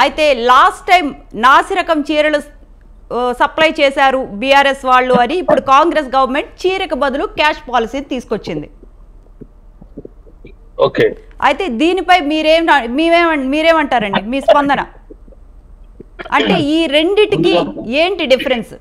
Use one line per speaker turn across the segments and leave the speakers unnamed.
అయితే last time నాసిరకం చీరలు ఆ, సప్లై చేశారు బీఆర్ఎస్ వాళ్ళు అని ఇప్పుడు కాంగ్రెస్ గవర్నమెంట్ చీరకు బదులు క్యాష్ పాలసీ తీసుకొచ్చింది
ఓకే
అయితే దీనిపై మీరేం మీరేమ మీరేమంటారండి మీ స్పందన అంటే ఈ రెండిటికి ఏంటి డిఫరెన్స్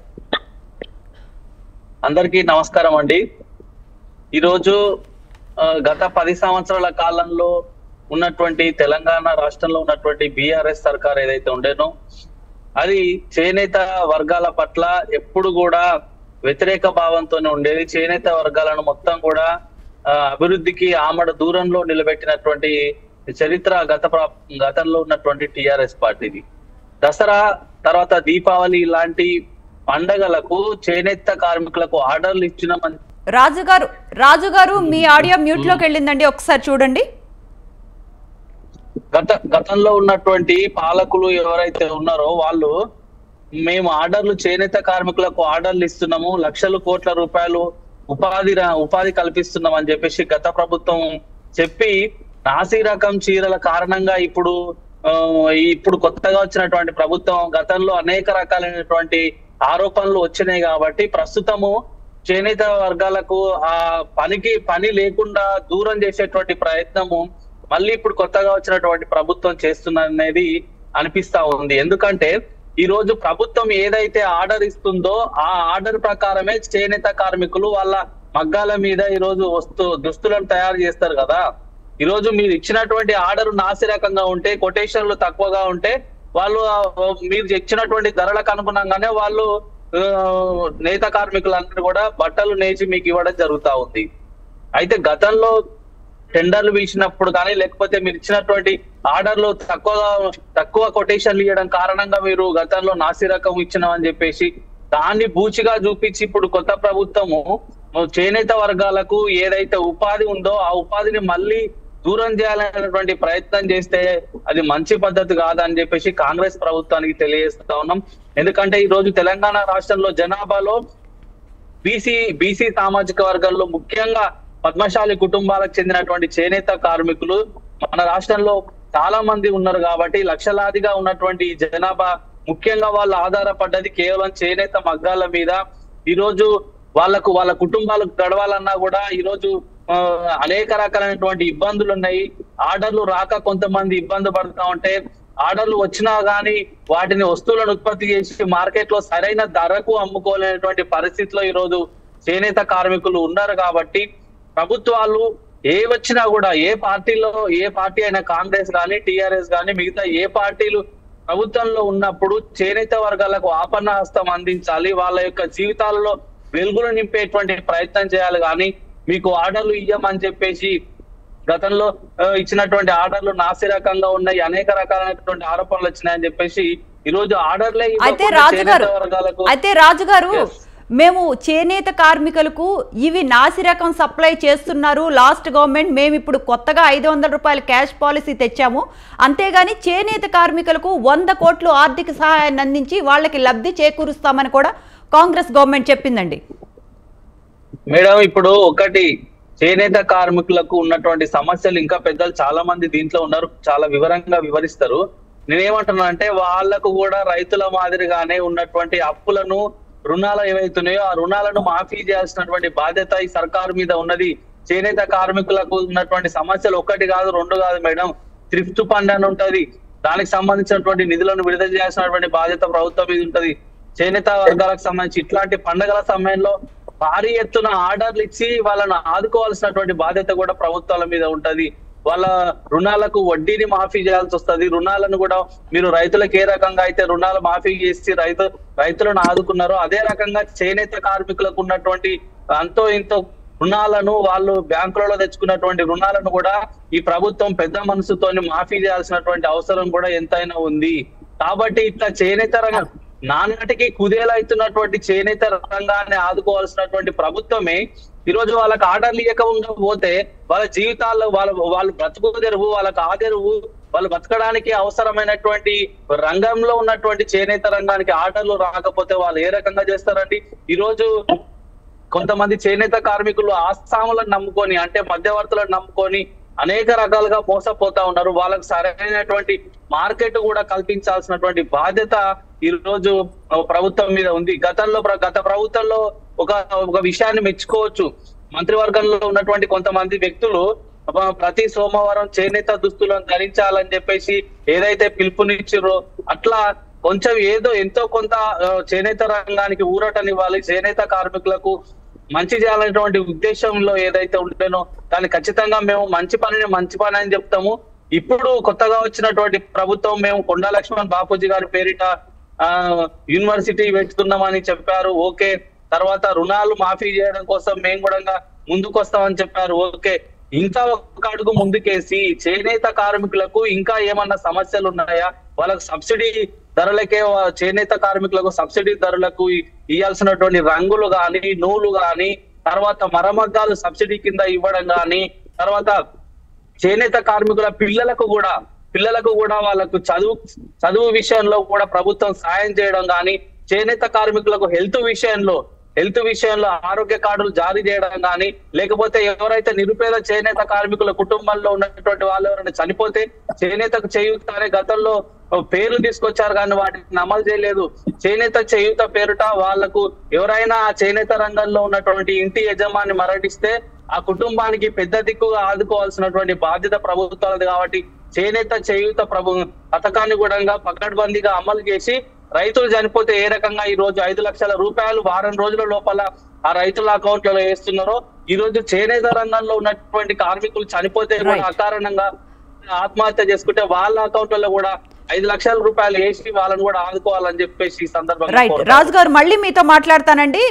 అందరికీ నమస్కారం అండి ఈరోజు ఆ, గత పది సంవత్సరాల కాలంలో ఉన్నటువంటి తెలంగాణ రాష్ట్రంలో ఉన్నటువంటి బీఆర్ఎస్ సర్కార్ ఏదైతే ఉండేనో అది చేనేత వర్గాల పట్ల ఎప్పుడు కూడా వ్యతిరేక భావంతోనే ఉండేది చేనేత వర్గాలను మొత్తం కూడా ఆ, అభివృద్ధికి ఆమడ దూరంలో నిలబెట్టినటువంటి చరిత్ర గత ప్ర- గతంలో ఉన్నటువంటి టిఆర్ఎస్ పార్టీది దసరా తర్వాత దీపావళి ఇలాంటి పండగలకు చేనేత కార్మికులకు ఆర్డర్లు ఇచ్చిన మం-
రాజు గారు రాజు గారు మీ ఆడియో మ్యూట్ లోకి వెళ్ళిందండి ఒకసారి చూడండి
గత గతంలో ఉన్నటువంటి పాలకులు ఎవరైతే ఉన్నారో వాళ్ళు మేము ఆర్డర్లు చేనేత కార్మికులకు ఆర్డర్లు ఇస్తున్నాము లక్షల కోట్ల రూపాయలు ఉపాధి రా- ఉపాధి కల్పిస్తున్నాం అని చెప్పేసి గత ప్రభుత్వం చెప్పి నాసి రకం చీరల కారణంగా ఇప్పుడు ఆ, ఇప్పుడు కొత్తగా వచ్చినటువంటి ప్రభుత్వం గతంలో అనేక రకాలైనటువంటి ఆరోపణలు వచ్చినాయి కాబట్టి ప్రస్తుతము చేనేత వర్గాలకు ఆ పనికి పని లేకుండా దూరం చేసేటువంటి ప్రయత్నము మళ్ళీ ఇప్పుడు కొత్తగా వచ్చినటువంటి ప్రభుత్వం చేస్తున్నది అనిపిస్తా ఉంది ఎందుకంటే ఈ రోజు ప్రభుత్వం ఏదైతే ఆర్డర్ ఇస్తుందో ఆ ఆర్డర్ ప్రకారమే చేనేత కార్మికులు వాళ్ళ మగ్గాల మీద ఈ రోజు వస్తు దుస్తులను తయారు చేస్తారు కదా ఈ రోజు మీరు ఇచ్చినటువంటి ఆర్డర్ నాసి రకంగా ఉంటే కొటేషన్లు తక్కువగా ఉంటే వాళ్ళు ఆ, మీరు ఇచ్చినటువంటి ధరలకు అనుగుణంగానే వాళ్ళు ఆ, నేత కార్మికులందరూ కూడా బట్టలు నేచి మీకు ఇవ్వడం జరుగుతా ఉంది అయితే గతంలో టెండర్లు పిలిచినప్పుడు కానీ లేకపోతే మీరు ఇచ్చినటువంటి ఆర్డర్లు తక్కువగా తక్కువ కొటేషన్లు ఇవ్వడం కారణంగా మీరు గతంలో నాసి రకం ఇచ్చినామని చెప్పేసి దాన్ని బూచిగా చూపించి ఇప్పుడు కొత్త ప్రభుత్వము చేనేత వర్గాలకు ఏదైతే ఉపాధి ఉందో ఆ ఉపాధిని మళ్ళీ దూరం చేయాలనేటువంటి ప్రయత్నం చేస్తే అది మంచి పద్ధతి కాదని చెప్పేసి కాంగ్రెస్ ప్రభుత్వానికి తెలియజేస్తా ఉన్నాం ఎందుకంటే ఈ రోజు తెలంగాణ రాష్ట్రంలో జనాభాలో బీసీ బీసీ సామాజిక వర్గంలో ముఖ్యంగా పద్మశాలి కుటుంబాలకు చెందినటువంటి చేనేత కార్మికులు మన రాష్ట్రంలో చాలా మంది ఉన్నారు కాబట్టి లక్షలాదిగా ఉన్నటువంటి ఈ జనాభా ముఖ్యంగా వాళ్ళు ఆధారపడ్డది కేవలం చేనేత మగ్గాల మీద ఈ రోజు వాళ్ళకు వాళ్ళ కుటుంబాలకు గడవాలన్నా కూడా ఈ రోజు ఆ, అనేక రకాలైనటువంటి ఇబ్బందులు ఉన్నాయి ఆర్డర్లు రాక కొంతమంది ఇబ్బంది పడుతూ ఉంటే ఆర్డర్లు వచ్చినా గానీ వాటిని వస్తువులను ఉత్పత్తి చేసి మార్కెట్ లో సరైన ధరకు అమ్ముకోలేనటువంటి పరిస్థితిలో ఈ రోజు చేనేత కార్మికులు ఉన్నారు కాబట్టి ప్రభుత్వాలు ఏ వచ్చినా కూడా ఏ పార్టీలో ఏ పార్టీ అయినా కాంగ్రెస్ కానీ టిఆర్ఎస్ కానీ మిగతా ఏ పార్టీలు ప్రభుత్వంలో ఉన్నప్పుడు చేనేత వర్గాలకు ఆపన్న హస్తం అందించాలి వాళ్ళ యొక్క జీవితాలలో వెలుగులు నింపేటువంటి ప్రయత్నం చేయాలి కానీ మీకు ఆర్డర్లు ఇయ్యమని చెప్పేసి గతంలో ఆ, ఇచ్చినటువంటి ఆర్డర్లు నాసి రకంగా ఉన్నాయి అనేక రకాలైనటువంటి ఆరోపణలు వచ్చినాయని చెప్పేసి ఈ రోజు ఆర్డర్లే
అయితే
ఇవ్వకుండా
రాజు గారు
చేనేత వర్గాలకు
అయితే రాజు గారు
Yes.
మేము చేనేత కార్మికులకు ఇవి నాసి రకం సప్లై చేస్తున్నారు లాస్ట్ గవర్నమెంట్ మేము ఇప్పుడు కొత్తగా ఐదు వందల రూపాయల క్యాష్ పాలసీ తెచ్చాము అంతేగాని చేనేత కార్మికులకు వంద కోట్లు ఆర్థిక సహాయాన్ని అందించి వాళ్ళకి లబ్ధి చేకూరుస్తామని కూడా కాంగ్రెస్ గవర్నమెంట్ చెప్పిందండి
మేడం ఇప్పుడు ఒకటి చేనేత కార్మికులకు ఉన్నటువంటి సమస్యలు ఇంకా పెద్దలు చాలా మంది దీంట్లో ఉన్నారు చాలా వివరంగా వివరిస్తారు నేనేమంటున్నా అంటే వాళ్ళకు కూడా రైతుల మాదిరిగానే ఉన్నటువంటి అప్పులను రుణాలు ఏవైతున్నాయో ఆ రుణాలను మాఫీ చేయాల్సినటువంటి బాధ్యత ఈ సర్కారు మీద ఉన్నది చేనేత కార్మికులకు ఉన్నటువంటి సమస్యలు ఒకటి కాదు రెండు కాదు మేడం థ్రిఫ్ట్ ఫండ్ అని ఉంటది దానికి సంబంధించినటువంటి నిధులను విడుదల చేయాల్సినటువంటి బాధ్యత ప్రభుత్వం మీద ఉంటది చేనేత వర్గాలకు సంబంధించి ఇట్లాంటి పండగల సమయంలో భారీ ఎత్తున ఆర్డర్లు ఇచ్చి వాళ్ళను ఆదుకోవాల్సినటువంటి బాధ్యత కూడా ప్రభుత్వాల మీద ఉంటది వాళ్ళ రుణాలకు వడ్డీని మాఫీ చేయాల్సి వస్తది రుణాలను కూడా మీరు రైతులకు ఏ రకంగా అయితే రుణాలు మాఫీ చేసి రైతు రైతులను ఆదుకున్నారో అదే రకంగా చేనేత కార్మికులకు ఉన్నటువంటి అంతో ఇంతో రుణాలను వాళ్ళు బ్యాంకులలో తెచ్చుకున్నటువంటి రుణాలను కూడా ఈ ప్రభుత్వం పెద్ద మనసుతోని మాఫీ చేయాల్సినటువంటి అవసరం కూడా ఎంతైనా ఉంది కాబట్టి ఇట్లా చేనేత రంగం నానాటికి కుదేలైతున్నటువంటి చేనేత రంగాన్ని ఆదుకోవాల్సినటువంటి ప్రభుత్వమే ఈ రోజు వాళ్ళకి ఆర్డర్లు ఇవ్వకుండా పోతే వాళ్ళ జీవితాల్లో వాళ్ళ వాళ్ళు బ్రతుకు తెరువు వాళ్ళకి ఆదెరువు వాళ్ళు బతకడానికి అవసరమైనటువంటి రంగంలో ఉన్నటువంటి చేనేత రంగానికి ఆర్డర్లు రాకపోతే వాళ్ళు ఏ రకంగా చేస్తారండి ఈ రోజు కొంతమంది చేనేత కార్మికులు ఆసాములను నమ్ముకొని అంటే మధ్యవర్తులను నమ్ముకొని అనేక రకాలుగా మోసపోతా ఉన్నారు వాళ్ళకి సరైనటువంటి మార్కెట్ కూడా కల్పించాల్సినటువంటి బాధ్యత ఈ రోజు ప్రభుత్వం మీద ఉంది గతంలో ప్ర- గత ప్రభుత్వంలో ఒక ఒక విషయాన్ని మెచ్చుకోవచ్చు మంత్రివర్గంలో ఉన్నటువంటి కొంతమంది వ్యక్తులు ఆ, ప్రతి సోమవారం చేనేత దుస్తులను ధరించాలని చెప్పేసి ఏదైతే పిలుపునిచ్చిరో అట్లా కొంచెం ఏదో ఎంతో కొంత ఆ, చేనేత రంగానికి ఊరటనివ్వాలి చేనేత కార్మికులకు మంచి చేయాలనేటువంటి ఉద్దేశంలో ఏదైతే ఉంటేనో దాన్ని ఖచ్చితంగా మేము మంచి పనిని మంచి పని అని చెప్తాము ఇప్పుడు కొత్తగా వచ్చినటువంటి ప్రభుత్వం మేము కొండా లక్ష్మణ్ బాపూజీ గారి పేరిట ఆ యూనివర్సిటీ పెట్టుతున్నామని చెప్పారు ఓకే తర్వాత రుణాలు మాఫీ చేయడం కోసం మేము కూడా ముందుకు వస్తామని చెప్పారు ఓకే ఇంకా ఒక అడుగు ముందుకేసి చేనేత కార్మికులకు ఇంకా ఏమన్నా సమస్యలు ఉన్నాయా వాళ్ళకు సబ్సిడీ ధరలకే వా- చేనేత కార్మికులకు సబ్సిడీ ధరలకు ఇ- ఇయ్యాల్సినటువంటి రంగులు గాని నూలు గాని తర్వాత మరమగ్గాలు సబ్సిడీ కింద ఇవ్వడం గాని తర్వాత చేనేత కార్మికుల పిల్లలకు కూడా పిల్లలకు కూడా వాళ్ళకు చదువు చదువు విషయంలో కూడా ప్రభుత్వం సాయం చేయడం కానీ చేనేత కార్మికులకు హెల్త్ విషయంలో హెల్త్ విషయంలో ఆరోగ్య కార్డులు జారీ చేయడం కానీ లేకపోతే ఎవరైతే నిరుపేద చేనేత కార్మికుల కుటుంబంలో ఉన్నటువంటి వాళ్ళు ఎవరైనా చనిపోతే చేనేతకు చేయూత అనే గతంలో పేరు తీసుకొచ్చారు కానీ వాటిని అమలు చేయలేదు చేనేత చేయూత పేరుట వాళ్లకు ఎవరైనా ఆ చేనేత రంగంలో ఉన్నటువంటి ఇంటి యజమాని మరణిస్తే ఆ కుటుంబానికి పెద్ద దిక్కుగా ఆదుకోవాల్సినటువంటి బాధ్యత ప్రభుత్వాలది కాబట్టి చేనేత చేయూత ప్రభు పథకాన్ని కూడా పకడ్బందీగా అమలు చేసి రైతులు చనిపోతే ఏ రకంగా ఈ రోజు ఐదు లక్షల రూపాయలు వారం రోజుల లోపల ఆ రైతుల అకౌంట్లలో వేస్తున్నారో ఈ రోజు చేనేత రంగంలో ఉన్నటువంటి కార్మికులు చనిపోతే కూడా
Right.
అకారణంగా ఆత్మహత్య చేసుకుంటే వాళ్ళ అకౌంట్లలో కూడా ఐదు లక్షల రూపాయలు వేసి వాళ్ళని కూడా ఆదుకోవాలని చెప్పేసి ఈ సందర్భంగా
రైట్
కోరుతున్నాను.
రాజు గారు మళ్ళీ మీతో మాట్లాడతానండి